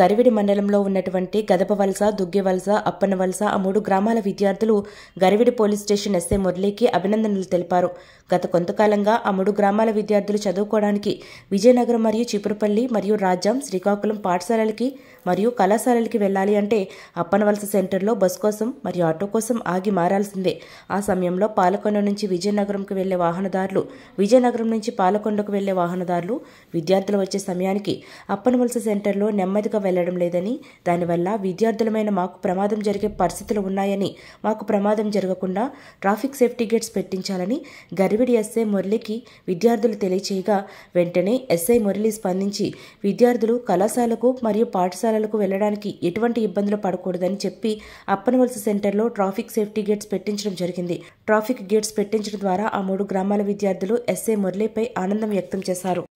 గరివిడి మండలంలో ఉన్నటువంటి గదపవలస దుగ్గెవలస అప్పనవలస ఆ మూడు గ్రామాల విద్యార్థులు గరివిడి పోలీస్ స్టేషన్ ఎస్ఐ మురళికి అభినందనలు తెలిపారు గత కొంతకాలంగా ఆ మూడు గ్రామాల విద్యార్థులు చదువుకోవడానికి విజయనగరం మరియు చిపురపల్లి మరియు రాజ్యం శ్రీకాకుళం పాఠశాలలకి మరియు కళాశాలలకి వెళ్ళాలి అంటే అప్పనవలస సెంటర్లో బస్ కోసం మరియు ఆటో కోసం ఆగి మారాల్సిందే ఆ సమయంలో పాలకొండ నుంచి విజయనగరంకు వెళ్లే వాహనదారులు విజయనగరం నుంచి పాలకొండకు వెళ్లే వాహనదారులు విద్యార్థులు వచ్చే సమయానికి అప్పనవలస సెంటర్లో నెమ్మదిగా వెళ్లడం లేదని దానివల్ల విద్యార్థులమైన మాకు ప్రమాదం జరిగే పరిస్థితులు ఉన్నాయని మాకు ప్రమాదం జరగకుండా ట్రాఫిక్ సేఫ్టీ గేట్స్ పెట్టించాలని గరివిడి ఎస్ఐ మురళికి విద్యార్థులు తెలియచేయగా వెంటనే ఎస్ఐ మురళి స్పందించి విద్యార్థులు కళాశాలకు మరియు పాఠశాలలకు వెళ్లడానికి ఎటువంటి ఇబ్బందులు పడకూడదని చెప్పి అప్పనవలస సెంటర్లో ట్రాఫిక్ సేఫ్టీ గేట్స్ పెట్టించడం జరిగింది ట్రాఫిక్ గేట్స్ పెట్టించడం ద్వారా ఆ మూడు గ్రామాల విద్యార్థులు ఎస్ఐ మురళిపై ఆనందం వ్యక్తం చేశారు